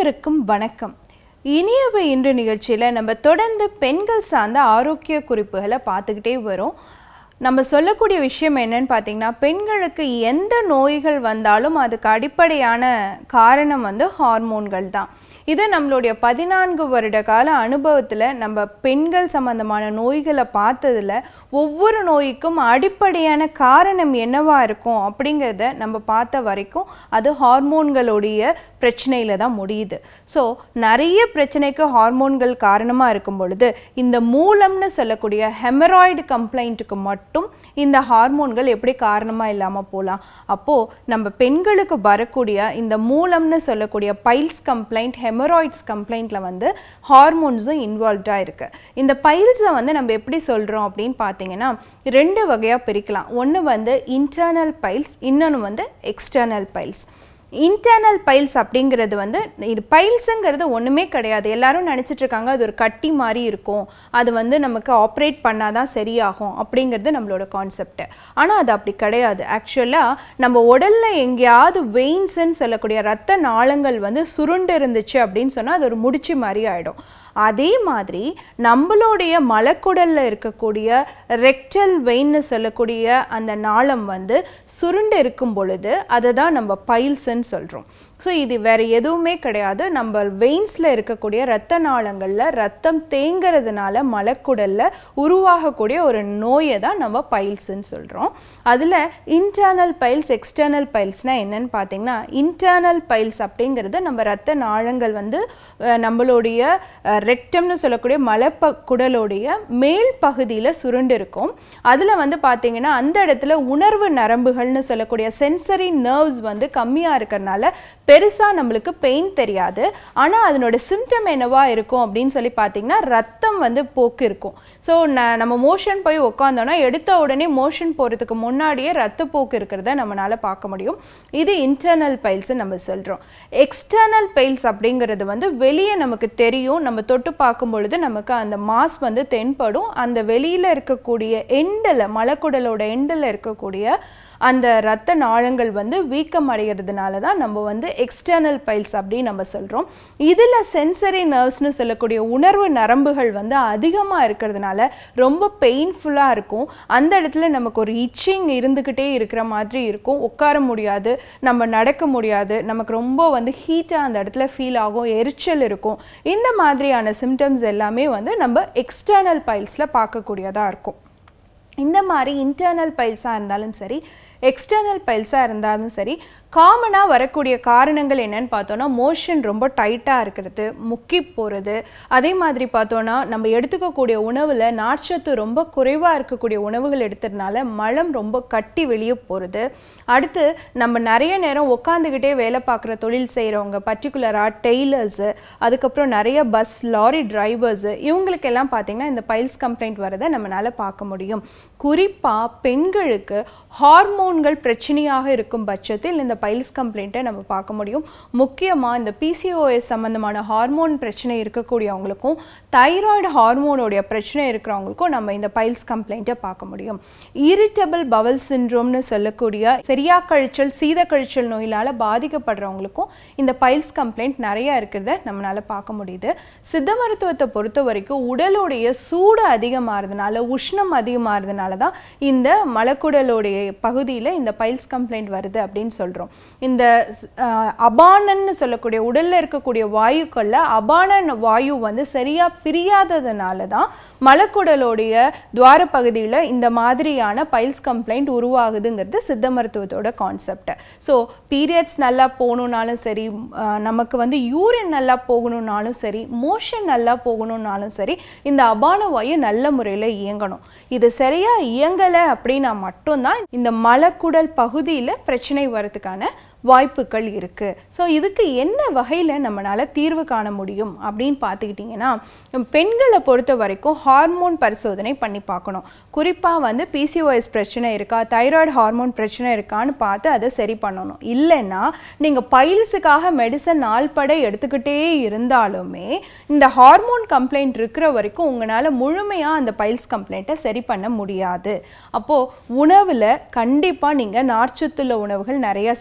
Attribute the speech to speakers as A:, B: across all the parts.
A: அனைவருக்கும் வணக்கம் இனியவை இன்று நிகழ்ச்சியில் நம்ம தொடர்ந்து பெண்கள் சார்ந்த ஆரோக்கிய குறிப்புகளை பார்த்துக்கிட்டே வரோம் நம்ம சொல்லக்கூடிய விஷயம் என்னன்னு பார்த்தீங்கன்னா பெண்களுக்கு எந்த நோய்கள் வந்தாலும் அதுக்கு அடிப்படையான காரணம் வந்து ஹார்மோன்கள் தான் இது நம்மளுடைய பதினான்கு வருட கால அனுபவத்தில் நம்ம பெண்கள் சம்பந்தமான நோய்களை பார்த்ததுல ஒவ்வொரு நோய்க்கும் அடிப்படையான காரணம் என்னவா இருக்கும் அப்படிங்கிறத நம்ம பார்த்த வரைக்கும் அது ஹார்மோன்களுடைய பிரச்சனையில தான் முடியுது ஸோ நிறைய பிரச்சனைக்கு ஹார்மோன்கள் காரணமாக இருக்கும் பொழுது இந்த மூலம்னு சொல்லக்கூடிய ஹெமராய்டு கம்ப்ளைண்ட்டுக்கு மட்டும் இந்த ஹார்மோன்கள் எப்படி காரணமாக இல்லாமல் போகலாம் அப்போது நம்ம பெண்களுக்கு வரக்கூடிய இந்த மூலம்னு சொல்லக்கூடிய பைல்ஸ் கம்ப்ளைண்ட் ஹெமராய்ட்ஸ் கம்ப்ளைண்ட்டில் வந்து ஹார்மோன்ஸும் இன்வால்வ்டாக இருக்கு இந்த பைல்ஸை வந்து நம்ம எப்படி சொல்கிறோம் அப்படின்னு பார்த்தீங்கன்னா ரெண்டு வகையாக பிரிக்கலாம் ஒன்று வந்து இன்டர்னல் பைல்ஸ் இன்னொன்று வந்து எக்ஸ்டர்னல் பைல்ஸ் இன்டர்னல் பைல்ஸ் அப்படிங்கிறது வந்து இது பைல்ஸுங்கிறது ஒன்றுமே கிடையாது எல்லாரும் நினச்சிட்டு இருக்காங்க அது ஒரு கட்டி மாதிரி இருக்கும் அது வந்து நமக்கு ஆப்ரேட் பண்ணாதான் சரியாகும் அப்படிங்கிறது நம்மளோட கான்செப்ட் ஆனால் அது அப்படி கிடையாது ஆக்சுவலாக நம்ம உடல்ல எங்கேயாவது வெயின்ஸ்ன்னு சொல்லக்கூடிய ரத்த நாளங்கள் வந்து சுருண்டு இருந்துச்சு அப்படின்னு சொன்னால் அது ஒரு முடிச்சு மாதிரி ஆயிடும் அதே மாதிரி நம்மளுடைய மலக்குடல்ல இருக்கக்கூடிய ரெக்டல் வெயின்னு சொல்லக்கூடிய அந்த நாளம் வந்து சுருண்டு இருக்கும் பொழுது அதை தான் நம்ம பைல்ஸ்ன்னு சொல்கிறோம் ஸோ இது வேற எதுவுமே கிடையாது நம்ம வெயின்ஸில் இருக்கக்கூடிய ரத்த நாளங்களில் ரத்தம் தேங்கிறதுனால மலக்குடலில் உருவாகக்கூடிய ஒரு நோயை தான் நம்ம பைல்ஸ்ன்னு சொல்கிறோம் அதில் இன்டர்னல் பைல்ஸ் எக்ஸ்டர்னல் பைல்ஸ்னால் என்னன்னு பார்த்தீங்கன்னா இன்டர்னல் பைல்ஸ் அப்படிங்கிறது நம்ம ரத்த நாளங்கள் வந்து அஹ், நம்மளுடைய ரெக்டம்னு சொல்லக்கூடிய மலப்ப குடலுடைய மேல் பகுதியில் சுருண்டு இருக்கும் அதில் வந்து பார்த்தீங்கன்னா அந்த இடத்துல உணர்வு நரம்புகள்னு சொல்லக்கூடிய சென்சரி நர்வ்ஸ் வந்து கம்மியாக இருக்கிறதுனால பெருசாக நம்மளுக்கு பெயின் தெரியாது ஆனால் அதனோட சிம்டம் என்னவா இருக்கும் அப்படின்னு சொல்லி பார்த்தீங்கன்னா ரத்தம் வந்து போக்கு இருக்கும் ஸோ நம்ம மோஷன் போய் உட்காந்தோன்னா எடுத்த உடனே மோஷன் போகிறதுக்கு முன்னாடியே ரத்தப்போக்கு இருக்கிறத நம்மளால பார்க்க முடியும் இது இன்டர்னல் பைல்ஸ் நம்ம சொல்கிறோம் எக்ஸ்டர்னல் பைல்ஸ் அப்படிங்கிறது வந்து வெளியே நமக்கு தெரியும் நம்ம தொட்டு பார்க்கும் பொழுது நமக்கு அந்த மாஸ் வந்து தென்படும் அந்த வெளியில் இருக்கக்கூடிய எண்டில் மலக்குடலோட எண்டில் இருக்கக்கூடிய அந்த ரத்த நாளங்கள் வந்து வீக்கம் அடைகிறதுனால தான் நம்ம வந்து எக்ஸ்டர்னல் பைல்ஸ் அப்படின்னு நம்ம சொல்கிறோம் இதில் சென்சரி நர்வ்ஸ்னு சொல்லக்கூடிய உணர்வு நரம்புகள் வந்து அதிகமாக இருக்கிறதுனால ரொம்ப பெயின்ஃபுல்லாக இருக்கும் அந்த இடத்துல நமக்கு ஒரு இச்சிங் இருந்துக்கிட்டே இருக்கிற மாதிரி இருக்கும் உட்கார முடியாது நம்ம நடக்க முடியாது நமக்கு ரொம்ப வந்து ஹீட்டாக அந்த இடத்துல ஃபீல் ஆகும் எரிச்சல் இருக்கும் இந்த மாதிரியான சிம்டம்ஸ் எல்லாமே வந்து நம்ம எக்ஸ்டர்னல் பைல்ஸில் பார்க்கக்கூடியதாக இருக்கும் இந்த மாதிரி இன்டர்னல் பைல்ஸாக இருந்தாலும் சரி எக்ஸ்டர்னல் பைல்ஸாக இருந்தாலும் சரி காமனாக வரக்கூடிய காரணங்கள் என்னன்னு பார்த்தோன்னா மோஷன் ரொம்ப டைட்டாக இருக்கிறது முக்கி போகிறது அதே மாதிரி பார்த்தோன்னா நம்ம எடுத்துக்கக்கூடிய உணவில் நார்ச்சத்து ரொம்ப குறைவாக இருக்கக்கூடிய உணவுகள் எடுத்ததுனால மலம் ரொம்ப கட்டி வெளியே போகிறது அடுத்து நம்ம நிறைய நேரம் உட்காந்துக்கிட்டே வேலை பார்க்குற தொழில் செய்கிறவங்க பர்டிகுலராக டெய்லர்ஸு அதுக்கப்புறம் நிறைய பஸ் லாரி டிரைவர்ஸு இவங்களுக்கெல்லாம் பார்த்தீங்கன்னா இந்த பைல்ஸ் கம்ப்ளைண்ட் வரதை நம்மளால் பார்க்க முடியும் குறிப்பாக பெண்களுக்கு ஹார்மோன்கள் பிரச்சனையாக இருக்கும் பட்சத்தில் இந்த பைல்ஸ் கம்ப்ளைண்ட்டை நம்ம பார்க்க முடியும் முக்கியமாக இந்த பிசிஓஎஸ் சம்மந்தமான ஹார்மோன் பிரச்சனை இருக்கக்கூடியவங்களுக்கும் தைராய்டு ஹார்மோனுடைய பிரச்சனை இருக்கிறவங்களுக்கும் நம்ம இந்த பைல்ஸ் கம்ப்ளைண்ட்டை பார்க்க முடியும் இரிட்டபிள் பவல் சின்ட்ரோம்னு சொல்லக்கூடிய சரியா கழிச்சல் சீத கழிச்சல் நோயினால் பாதிக்கப்படுறவங்களுக்கும் இந்த பைல்ஸ் கம்ப்ளைண்ட் நிறைய இருக்கிறத நம்மளால பார்க்க முடியுது சித்த மருத்துவத்தை பொறுத்த வரைக்கும் உடலுடைய சூடு அதிகமாகிறதுனால உஷ்ணம் அதிகமாகிறதுனால தான் இந்த மலக்குடலுடைய பகுதியில் இந்த பைல்ஸ் கம்ப்ளைண்ட் வருது அப்படின்னு சொல்கிறோம் இந்த அஹ், அபானன்னு சொல்லக்கூடிய உடல்ல இருக்கக்கூடிய வாயுக்கள்ல அபானன் வாயு வந்து சரியா பிரியாததுனால தான் மலக்குடலுடைய துவார பகுதியில் இந்த மாதிரியான பைல்ஸ் கம்ப்ளைண்ட் உருவாகுதுங்கிறது சித்த மருத்துவத்தோட கான்செப்ட் ஸோ பீரியட்ஸ் நல்லா போகணுன்னாலும் சரி அஹ், நமக்கு வந்து யூரின் நல்லா போகணும்னாலும் சரி மோஷன் நல்லா போகணும்னாலும் சரி இந்த அபான வாயு நல்ல முறையில் இயங்கணும் இது சரியா இயங்கலை அப்படின்னா மட்டும்தான் இந்த மலக்குடல் பகுதியில் பிரச்சனை வரதுக்கான வாய்ப்புகள் இருக்கு ஸோ இதுக்கு என்ன வகையில் நம்மளால தீர்வு காண முடியும் அப்படின்னு பார்த்துக்கிட்டிங்கன்னா பெண்களை பொறுத்த வரைக்கும் ஹார்மோன் பரிசோதனை பண்ணி பார்க்கணும் குறிப்பாக வந்து பிசிஓஎஸ் பிரச்சனை இருக்கா தைராய்டு ஹார்மோன் பிரச்சனை இருக்கான்னு பார்த்து அதை சரி பண்ணணும் இல்லைன்னா நீங்கள் பைல்ஸுக்காக மெடிசன் நாள்பட எடுத்துக்கிட்டே இருந்தாலுமே இந்த ஹார்மோன் கம்ப்ளைண்ட் இருக்கிற வரைக்கும் உங்களால் முழுமையாக அந்த பைல்ஸ் கம்ப்ளைண்ட்டை சரி பண்ண முடியாது அப்போது உணவில் கண்டிப்பாக நீங்கள் நார்ச்சத்துள்ள உணவுகள் நிறையா சேர்த்திக்கணும்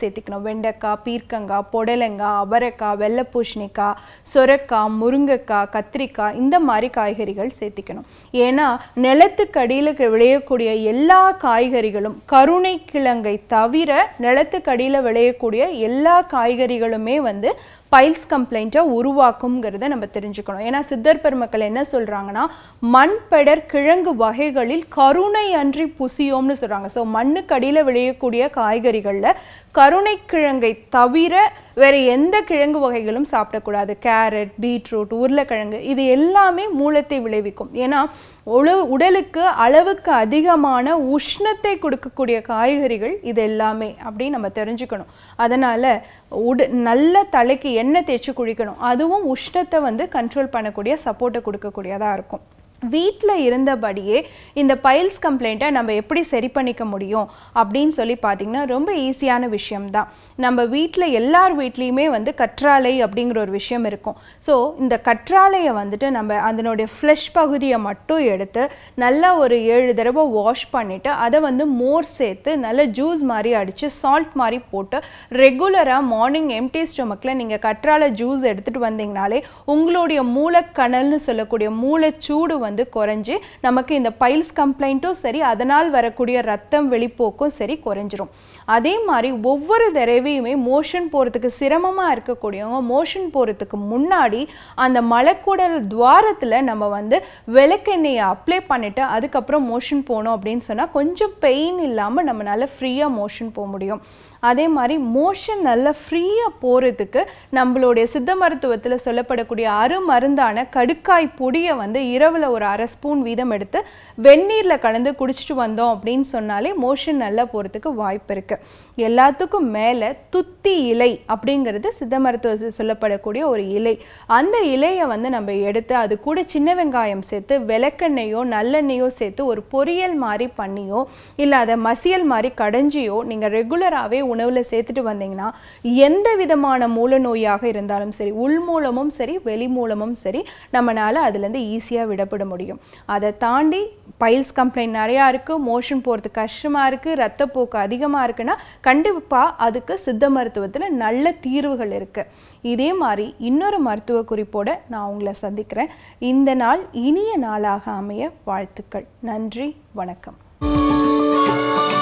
A: வெண்டைக்காய் பீர்க்கங்காய் புடலங்காய் அவரைக்காய் வெள்ளை பூசணிக்காய் சொரக்காய் முருங்கைக்காய் கத்திரிக்காய் இந்த மாதிரி காய்கறிகள் சேர்த்திக்கணும் ஏன்னா நிலத்துக்கடியில் விளையக்கூடிய எல்லா காய்கறிகளும் கருணை கிழங்கை தவிர நிலத்துக்கடியில் விளையக்கூடிய எல்லா காய்கறிகளுமே வந்து பைல்ஸ் கம்ப்ளைண்ட்டை உருவாக்குங்கிறத நம்ம தெரிஞ்சுக்கணும் ஏன்னா சித்தர் பெருமக்கள் என்ன சொல்கிறாங்கன்னா மண்பெடர் கிழங்கு வகைகளில் கருணை அன்றி புசியோம்னு சொல்கிறாங்க ஸோ மண்ணுக்கடியில் விளையக்கூடிய காய்கறிகளில் கருணை கிழங்கை தவிர வேறு எந்த கிழங்கு வகைகளும் சாப்பிடக்கூடாது கேரட் பீட்ரூட் உருளைக்கிழங்கு இது எல்லாமே மூலத்தை விளைவிக்கும் ஏன்னா உழு உடலுக்கு அளவுக்கு அதிகமான உஷ்ணத்தை கொடுக்கக்கூடிய காய்கறிகள் இது எல்லாமே அப்படின்னு நம்ம தெரிஞ்சுக்கணும் அதனால் உட நல்ல தலைக்கு எண்ணெய் தேய்ச்சி குளிக்கணும் அதுவும் உஷ்ணத்தை வந்து கண்ட்ரோல் பண்ணக்கூடிய சப்போர்ட்டை கொடுக்கக்கூடியதாக இருக்கும் வீட்டில் இருந்தபடியே இந்த பைல்ஸ் கம்ப்ளைண்ட்டை நம்ம எப்படி சரி பண்ணிக்க முடியும் அப்படின்னு சொல்லி பார்த்தீங்கன்னா ரொம்ப ஈஸியான விஷயம்தான் நம்ம வீட்டில் எல்லார் வீட்லேயுமே வந்து கற்றாழை அப்படிங்கிற ஒரு விஷயம் இருக்கும் ஸோ இந்த கற்றாழையை வந்துட்டு நம்ம அதனுடைய ஃப்ளஷ் பகுதியை மட்டும் எடுத்து நல்லா ஒரு ஏழு தடவை வாஷ் பண்ணிவிட்டு அதை வந்து மோர் சேர்த்து நல்ல ஜூஸ் மாதிரி அடித்து சால்ட் மாதிரி போட்டு ரெகுலராக மார்னிங் எம்டி ஸ்டொமக்கில் நீங்கள் கற்றாழை ஜூஸ் எடுத்துகிட்டு வந்தீங்கனாலே உங்களுடைய மூளைக்கணல்னு சொல்லக்கூடிய மூளைச்சூடு வந்து குறைஞ்சி நமக்கு இந்த பைல்ஸ் கம்ப்ளைண்ட்டும் சரி அதனால் வரக்கூடிய ரத்தம் வெளிப்போக்கும் சரி குறைஞ்சிரும் அதே மாதிரி ஒவ்வொரு தடவையுமே மோஷன் போகிறதுக்கு சிரமமாக இருக்கக்கூடியவங்க மோஷன் போகிறதுக்கு முன்னாடி அந்த மலக்குடல் துவாரத்தில் நம்ம வந்து விளக்கெண்ணெயை அப்ளை பண்ணிவிட்டு அதுக்கப்புறம் மோஷன் போனோம் அப்படின்னு சொன்னால் கொஞ்சம் பெயின் இல்லாமல் நம்மளால ஃப்ரீயாக மோஷன் போக முடியும் அதே மாதிரி மோஷன் நல்லா ஃப்ரீயாக போகிறதுக்கு நம்மளுடைய சித்த மருத்துவத்தில் சொல்லப்படக்கூடிய அருமருந்தான கடுக்காய் பொடியை வந்து இரவில் ஒரு அரை ஸ்பூன் வீதம் எடுத்து வெந்நீரில் கலந்து குடிச்சிட்டு வந்தோம் அப்படின்னு சொன்னாலே மோஷன் நல்லா போகிறதுக்கு வாய்ப்பு இருக்குது எல்லாத்துக்கும் மேலே துத்தி இலை அப்படிங்கிறது சித்த மருத்துவத்தில் சொல்லப்படக்கூடிய ஒரு இலை அந்த இலையை வந்து நம்ம எடுத்து அது கூட சின்ன வெங்காயம் சேர்த்து விளக்கெண்ணெயோ நல்லெண்ணெயோ சேர்த்து ஒரு பொரியல் மாதிரி பண்ணியோ இல்லை அதை மசியல் மாதிரி கடைஞ்சியோ நீங்கள் ரெகுலராகவே உணவில் சேர்த்துட்டு வந்தீங்கன்னா எந்த விதமான மூல நோயாக இருந்தாலும் சரி உள் மூலமும் சரி வெளி மூலமும் சரி நம்மளால் அதுலேருந்து ஈஸியாக விடப்பட முடியும் அதை தாண்டி பைல்ஸ் கம்ப்ளைண்ட் நிறையா இருக்குது மோஷன் போகிறது கஷ்டமாக இருக்குது ரத்தப்போக்கு அதிகமாக இருக்குன்னா கண்டிப்பாக அதுக்கு சித்த மருத்துவத்தில் நல்ல தீர்வுகள் இருக்குது இதே மாதிரி இன்னொரு மருத்துவ குறிப்போட நான் உங்களை சந்திக்கிறேன் இந்த நாள் இனிய நாளாக அமைய வாழ்த்துக்கள் நன்றி வணக்கம்